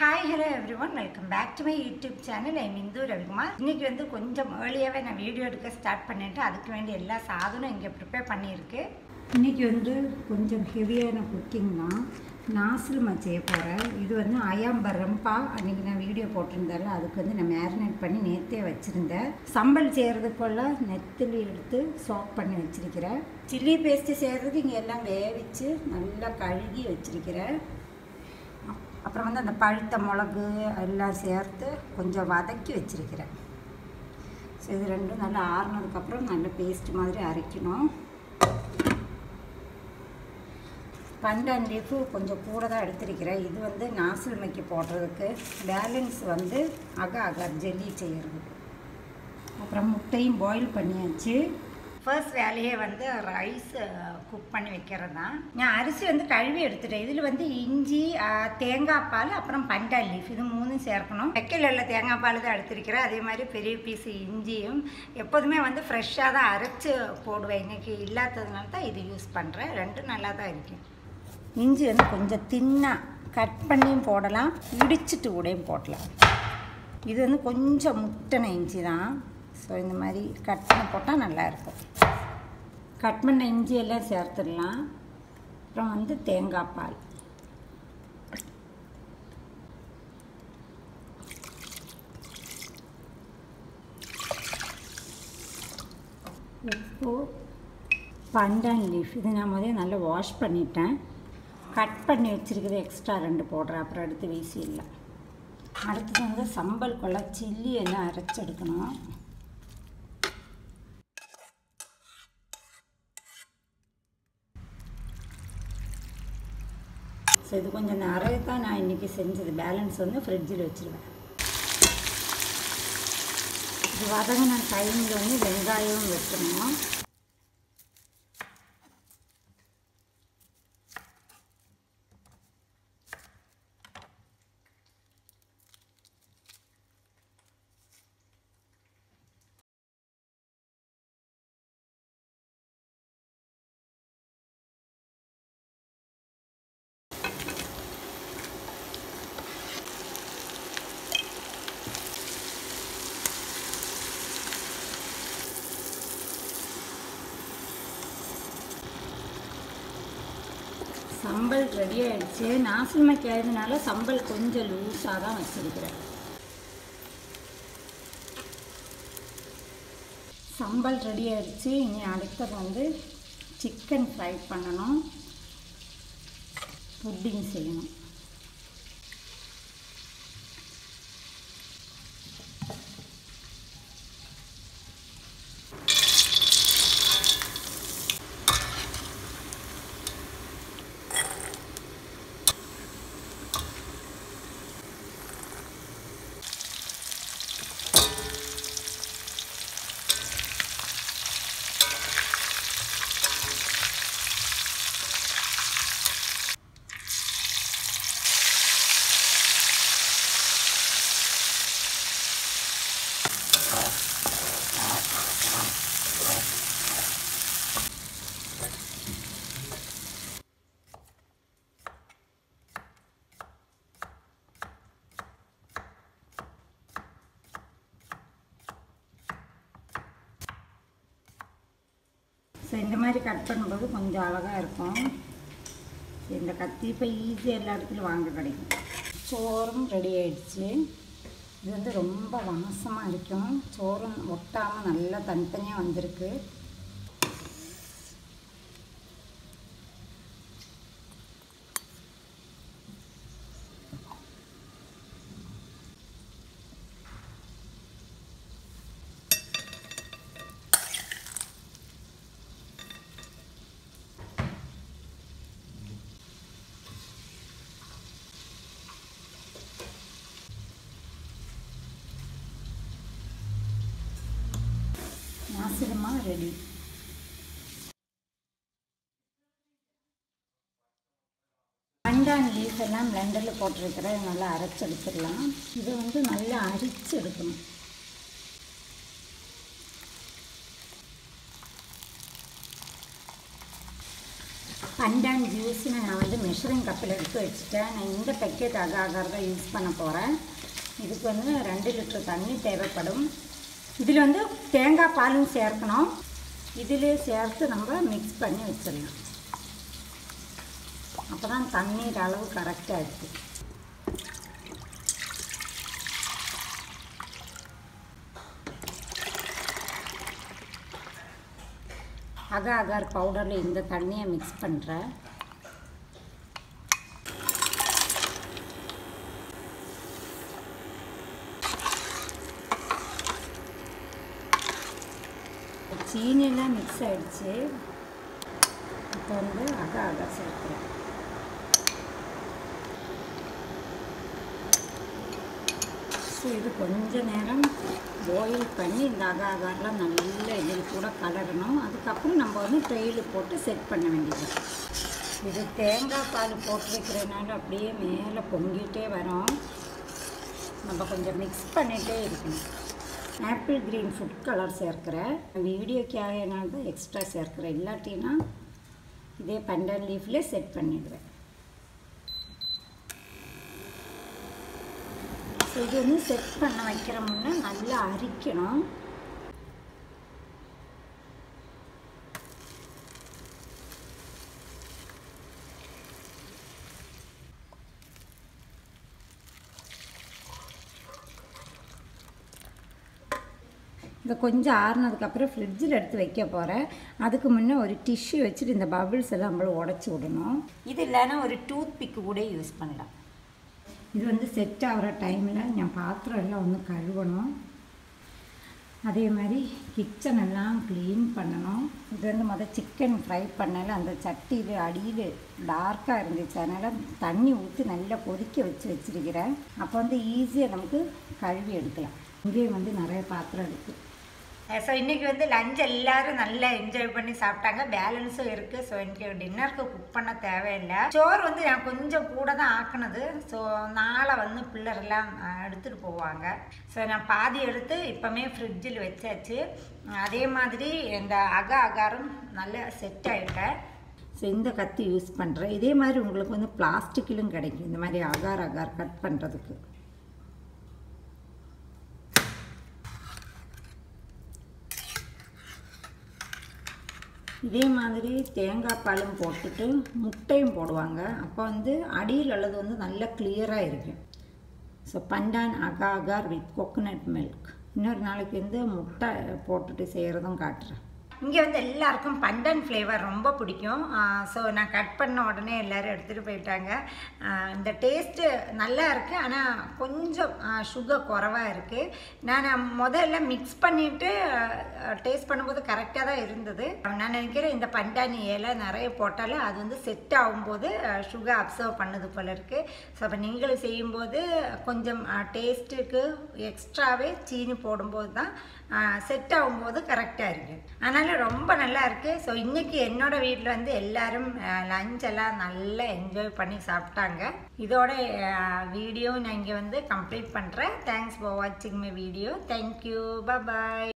hi hello everyone welcome back to my YouTube channel I Indhu Ravikumar இன்னைக்கு வந்து கொஞ்சம் ஏர்லியாகவே நான் வீடியோ எடுக்க ஸ்டார்ட் பண்ணிட்டு அதுக்கு வேண்டிய எல்லா சாதனம் இங்கே ப்ரிப்பேர் பண்ணியிருக்கு இன்னைக்கு வந்து கொஞ்சம் ஹெவியான குக்கிங் தான் நாசில் நான் செய்ய போகிறேன் இது வந்து அயாம்பரம்பா அன்றைக்கி நான் வீடியோ போட்டிருந்தேன்ல அதுக்கு வந்து நான் மேரினேட் பண்ணி நேற்றே வச்சுருந்தேன் சம்பல் செய்கிறதுக்குள்ள நெத்திலி எடுத்து சோப் பண்ணி வச்சுருக்கிறேன் சில்லி பேஸ்ட்டு செய்கிறதுக்கு இங்கே எல்லாம் வேவிச்சு நல்லா கழுகி வச்சுருக்கிறேன் அப்புறம் வந்து அந்த பழுத்த மிளகு எல்லாம் சேர்த்து கொஞ்சம் வதக்கி வச்சுருக்கிறேன் ஸோ இது ரெண்டும் நல்லா ஆறுனதுக்கப்புறம் நல்ல பேஸ்ட் மாதிரி அரைக்கணும் பண்டான் லீஃபு கொஞ்சம் கூட தான் எடுத்திருக்கிறேன் இது வந்து நாசில் மைக்கு போடுறதுக்கு பேலன்ஸ் வந்து அக அகர் ஜெல்லி செய்கிறதுக்கு அப்புறம் முட்டையும் பாயில் பண்ணியாச்சு ஃபர்ஸ்ட் வேலையே வந்து ரைஸ் குக் பண்ணி வைக்கிறது தான் நான் அரிசி வந்து கழுவி எடுத்துட்டேன் இதில் வந்து இஞ்சி அஹ், தேங்காய் பால் அப்புறம் பண்டால் லீஃப் இது மூணும் சேர்க்கணும் வைக்கல உள்ள தேங்காய் பால் தான் எடுத்திருக்கிறேன் அதே மாதிரி பெரிய பீஸ் இஞ்சியும் எப்போதுமே வந்து ஃப்ரெஷ்ஷாக தான் அரைச்சி போடுவேன் இன்னைக்கு இல்லாததுனால தான் இது யூஸ் பண்ணுறேன் ரெண்டும் நல்லா தான் இருக்கும் இஞ்சி வந்து கொஞ்சம் தின்னாக கட் பண்ணியும் போடலாம் இடிச்சிட்டு கூடயும் போடலாம் இது வந்து கொஞ்சம் முட்டின இஞ்சி தான் ஸோ இந்த மாதிரி கட் பண்ணி போட்டால் நல்லாயிருக்கும் கட் பண்ண இஞ்சி எல்லாம் சேர்த்துடலாம் அப்புறம் வந்து தேங்காய் பால் உப்பு பண்டான் லீஃப் இது நான் முதல்ல நல்லா வாஷ் பண்ணிட்டேன் கட் பண்ணி வச்சுருக்கிறது எக்ஸ்ட்ரா ரெண்டு போடுறேன் அப்புறம் எடுத்து வீசிடலாம் அடுத்தது வந்து சம்பல் கொள்ள சில்லி எல்லாம் அரைச்செடுக்கணும் ஸோ இது கொஞ்சம் நிறைய தான் நான் இன்றைக்கி செஞ்சது பேலன்ஸ் வந்து ஃப்ரிட்ஜில் வச்சுருவேன் இது வதங்கின டைமில் வந்து வெங்காயம் வெட்டணும் சம்பல் ரெடி ஆயிடுச்சு நாசில்மைக்கு ஆயதுனால சம்பல் கொஞ்சம் லூஸாக தான் வச்சிருக்கிறேன் சம்பல் ரெடி ஆயிடுச்சு இனி அடுத்தது வந்து சிக்கன் ஃப்ரை பண்ணணும் புட்டிங் செய்யணும் ஸோ இந்த மாதிரி கட் பண்ணும்போது கொஞ்சம் அழகாக இருக்கும் இந்த கத்தி இப்போ ஈஸியாக எல்லா இடத்துலையும் வாங்க கிடைக்கும் சோறும் ரெடி ஆயிடுச்சு இது வந்து ரொம்ப வாசமாக இருக்கும் சோறும் ஒட்டாமல் நல்லா தனித்தனியாக வந்திருக்கு நாசிரமாக ரெடி பண்டான் லீஃப் எல்லாம் பிளெண்டரில் போட்டிருக்கிற நல்லா அரைச்சி எடுத்துடலாம் இது வந்து நல்லா அரிச்சு எடுக்கணும் பண்டான் ஜூஸ்னு நான் வந்து மெஷரிங் கப்பில் எடுத்து வச்சுட்டேன் நான் இந்த பேக்கெட் அக அகர் தான் யூஸ் பண்ண போகிறேன் இதுக்கு வந்து ரெண்டு லிட்டர் தண்ணி தேவைப்படும் இதில் வந்து தேங்காய் பாலும் சேர்க்கணும் இதிலே சேர்த்து நம்ம மிக்ஸ் பண்ணி வச்சிடலாம் அப்போ தான் தண்ணீர் அளவு கரெக்டாக இருக்குது அக அகார் பவுடரில் இந்த தண்ணியை மிக்ஸ் பண்ணுறேன் சீனியெல்லாம் மிக்ஸ் ஆகிடுச்சு இப்போ வந்து அக அக சேர்க்குறேன் ஸோ இது கொஞ்ச நேரம் பாயில் பண்ணி இந்த அக அகாரெலாம் நல்லா இதில் கூட கலரணும் அதுக்கப்புறம் நம்ம வந்து ட்ரெயில் போட்டு செட் பண்ண வேண்டியது இது தேங்காய் பால் போட்டு வைக்கிறதுனால அப்படியே மேலே பொங்கிட்டே வரும் நம்ம கொஞ்சம் மிக்ஸ் பண்ணிகிட்டே இருக்கணும் ஆப்பிள் க்ரீன் ஃபுட் கலர் சேர்க்குறேன் வீடியோக்காக தான் எக்ஸ்ட்ரா சேர்க்குறேன் இல்லாட்டினா இதே பண்டன் லீஃப்லேயே செட் பண்ணிடுவேன் ஸோ இது வந்து செட் பண்ண வைக்கிற முன்னே நல்லா அரிக்கணும் இதை கொஞ்சம் ஆறுனதுக்கப்புறம் ஃப்ரிட்ஜில் எடுத்து வைக்க போகிறேன் அதுக்கு முன்னே ஒரு டிஷ்யூ வச்சுட்டு இந்த பபிள்ஸ் எல்லாம் நம்மள உடச்சி விடணும் இது இல்லைன்னா ஒரு டூத் பிக்கு கூட யூஸ் பண்ணலாம் இது வந்து செட் ஆகிற டைமில் நான் பாத்திரம் எல்லாம் ஒன்று கழுவணும் அதே மாதிரி கிச்சன் எல்லாம் க்ளீன் பண்ணணும் இது வந்து மொதல் சிக்கன் ஃப்ரை பண்ணல அந்த சட்டியில் அடியில் டார்க்காக இருந்துச்சு அதனால் தண்ணி ஊற்றி நல்லா கொதிக்க வச்சு வச்சுருக்கிறேன் அப்போ வந்து ஈஸியாக நமக்கு கழுவி எடுக்கலாம் இங்கேயும் வந்து நிறைய பாத்திரம் இருக்குது ஸோ இன்றைக்கி வந்து லஞ்ச் எல்லோரும் நல்லா என்ஜாய் பண்ணி சாப்பிட்டாங்க பேலன்ஸும் இருக்குது ஸோ இன்றைக்கி டின்னருக்கு குக் பண்ண தேவையில்லை சோறு வந்து நான் கொஞ்சம் கூட தான் ஆக்குனது ஸோ நாளை வந்து பிள்ளரெல்லாம் எடுத்துகிட்டு போவாங்க ஸோ நான் பாதி எடுத்து இப்போமே ஃப்ரிட்ஜில் வச்சாச்சு அதே மாதிரி இந்த அக அகாரம் நல்லா செட் ஆகிட்டேன் ஸோ இந்த கத்தி யூஸ் பண்ணுறேன் இதே மாதிரி உங்களுக்கு வந்து பிளாஸ்டிக்கிலும் கிடைக்கும் இந்த மாதிரி அகார் அகார் கட் பண்ணுறதுக்கு இதே மாதிரி தேங்காய் பாலும் போட்டுட்டு முட்டையும் போடுவாங்க அப்போ வந்து அடியில் உள்ளது வந்து நல்லா கிளியராக இருக்கும் ஸோ பண்டான் அகா அகார் வித் கோகோனட் மில்க் இன்னொரு நாளைக்கு வந்து முட்டை போட்டுட்டு செய்கிறதும் காட்டுறேன் இங்கே வந்து எல்லாருக்கும் பண்டன் ஃப்ளேவர் ரொம்ப பிடிக்கும் ஸோ நான் கட் பண்ண உடனே எல்லோரும் எடுத்துகிட்டு போயிட்டாங்க இந்த டேஸ்ட்டு நல்லா இருக்குது ஆனால் கொஞ்சம் சுகர் குறவாக இருக்குது நான் முதல்ல மிக்ஸ் பண்ணிவிட்டு டேஸ்ட் பண்ணும்போது கரெக்டாக தான் இருந்தது நான் நினைக்கிறேன் இந்த பண்டானி இலை நிறைய போட்டாலும் அது வந்து செட் ஆகும்போது சுகர் அப்சர்வ் பண்ணுது போல இருக்குது ஸோ அப்போ நீங்களும் செய்யும்போது கொஞ்சம் டேஸ்ட்டுக்கு எக்ஸ்ட்ராவே சீனி போடும்போது தான் செட் ஆகும்போது கரெக்டாக இருக்குது அதனால் ரொம்ப நல்லா இருக்குது ஸோ இன்றைக்கி என்னோடய வீட்டில் வந்து எல்லோரும் லஞ்ச் எல்லாம் நல்லா என்ஜாய் பண்ணி சாப்பிட்டாங்க இதோட வீடியோ நான் இங்கே வந்து கம்ப்ளீட் பண்ணுறேன் தேங்க்ஸ் ஃபார் வாட்சிங் மை வீடியோ தேங்க்யூ பாய்